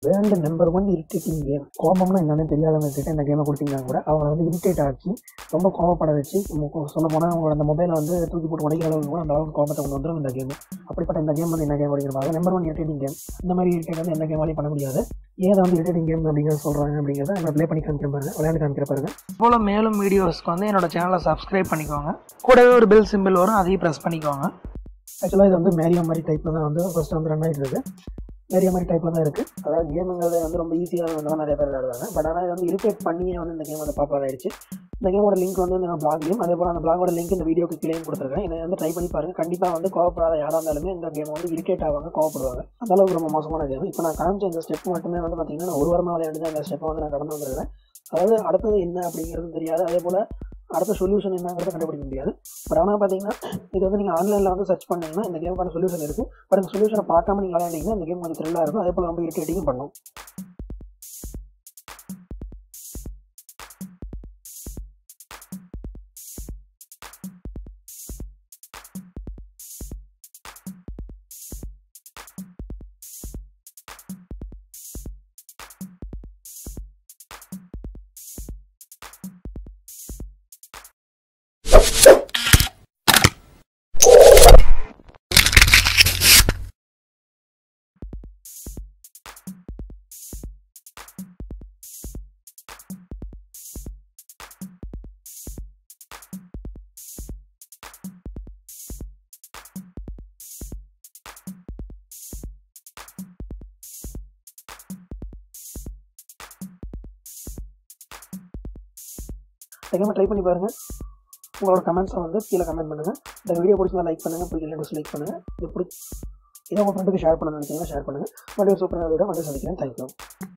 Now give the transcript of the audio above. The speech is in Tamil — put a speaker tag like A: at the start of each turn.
A: world number one irritating game கோபம்னா என்னன்னு தெரியாதவங்க கிட்ட இந்த கேமை கொடுத்தீங்கன்னா கூட அவங்களை வந்து இரிட்டேட் ஆக்கி ரொம்ப கோவப்பட வச்சு சொல்ல போனால் அவங்களோட அந்த மொபைலை வந்து தூக்கி போட்டு உடைக்கிற அளவுக்கு கூட அந்த அளவுக்கு கோபத்தை கொண்டு வந்துடும் இந்த கேம் அப்படிப்பட்ட இந்த கேம் வந்து என்ன கேம் அப்படிங்கிறப்பாங்க நம்பர் ஒன் இரிட்டேட்டிங் கேம் இந்த மாதிரி இரிட்டேட் வந்து எந்த கேமாலையும் பண்ண முடியாது ஏதை வந்து இரிட்டேட்டிங் கேம் அப்படிங்கிறத சொல்கிறாங்க அப்படிங்கிறத நான் ப்ளே பண்ணி காமிக்கிற பாருங்க விளையாண்டு காமிக்கிற பாருங்க
B: போல் மேலும் வீடியோஸ்க்கு வந்து என்னோட சேனலை சப்ஸ்கிரைப் பண்ணிக்கோங்க கூடவே ஒரு பெல் சிம்பிள் வரும் அதையும் ப்ரெஸ் பண்ணிக்கோங்க
A: ஆக்சுவலாக இது வந்து மேரியோ மாதிரி டைப்பில் தான் வந்து ஃபஸ்ட்டு வந்து ரன் ஆகிட்டு இருக்கு மேரியோ மாதிரி டைப்பில் தான் இருக்குது அதாவது கேமுங்கிறது வந்து ரொம்ப ஈஸியாக வந்து நிறைய பேர் விளையாடுவாங்க பட் ஆனால் இது வந்து இரிட்டேட் பண்ணியே வந்து இந்த கேம் வந்து பாப்புலர் ஆயிடுச்சு இந்த கேமோட லிங்க் வந்து நான் பிளாக்லையும் அதே போல் அந்த பிளாகோட லிங்க் இந்த வீடியோக்கு கீழேயும் கொடுத்துருக்கேன் இதை வந்து ட்ரை பண்ணி பாருங்க கண்டிப்பாக வந்து கோவப்படாத யாராக இருந்தாலுமே இந்த கேம் வந்து இரிட்டேட் ஆவாங்க கோவப்படுவாங்க அந்த அளவுக்கு ரொம்ப மோசமான கேம் இப்போ நான் காமிச்ச இந்த ஸ்டெப் மட்டுமே வந்து பார்த்தீங்கன்னா நான் ஒரு வாரமாக விளையாண்டு அந்த ஸ்டெப்பை வந்து நான் கடந்து வந்துருக்கேன் அதாவது அடுத்தது என்ன அப்படிங்கிறது தெரியாது அதே போல் அடுத்த சொல்யூஷன் என்னங்கிறத கண்டுபிடிக்க முடியாது பட் ஆனால் பார்த்தீங்கன்னா இது வந்து நீங்கள் ஆன்லைனில் வந்து சர்ச் பண்ணீங்கன்னா இந்த கேமுக்கான சொல்யூஷன் இருக்குது பட் அந்த சொல்யூஷனை பார்க்காம நீங்கள் விளையாண்டிங்கன்னா இந்த கேம் கொஞ்சம் த்ரில்லாக இருக்கும் அதே போல் ரொம்ப இரிட்டேட்டிங்கும் பண்ணும் இந்த கேமை ட்ரை பண்ணி பாருங்கள் உங்களோட கமெண்ட்ஸை வந்து கீழே கமெண்ட் பண்ணுங்கள் இந்த வீடியோ பிடிச்சா லைக் பண்ணுங்கள் பிடிக்கல டிஸ்லைக் பண்ணுங்கள் இது பிடி இதை உங்கள் ஃப்ரெண்டுக்கு ஷேர் பண்ணணும்னு நினைச்சீங்கன்னா ஷேர் பண்ணுங்கள் மறுபடியும் சூப்பரான வீடியோ வந்து சந்திக்கிறேன் தேங்க்யூ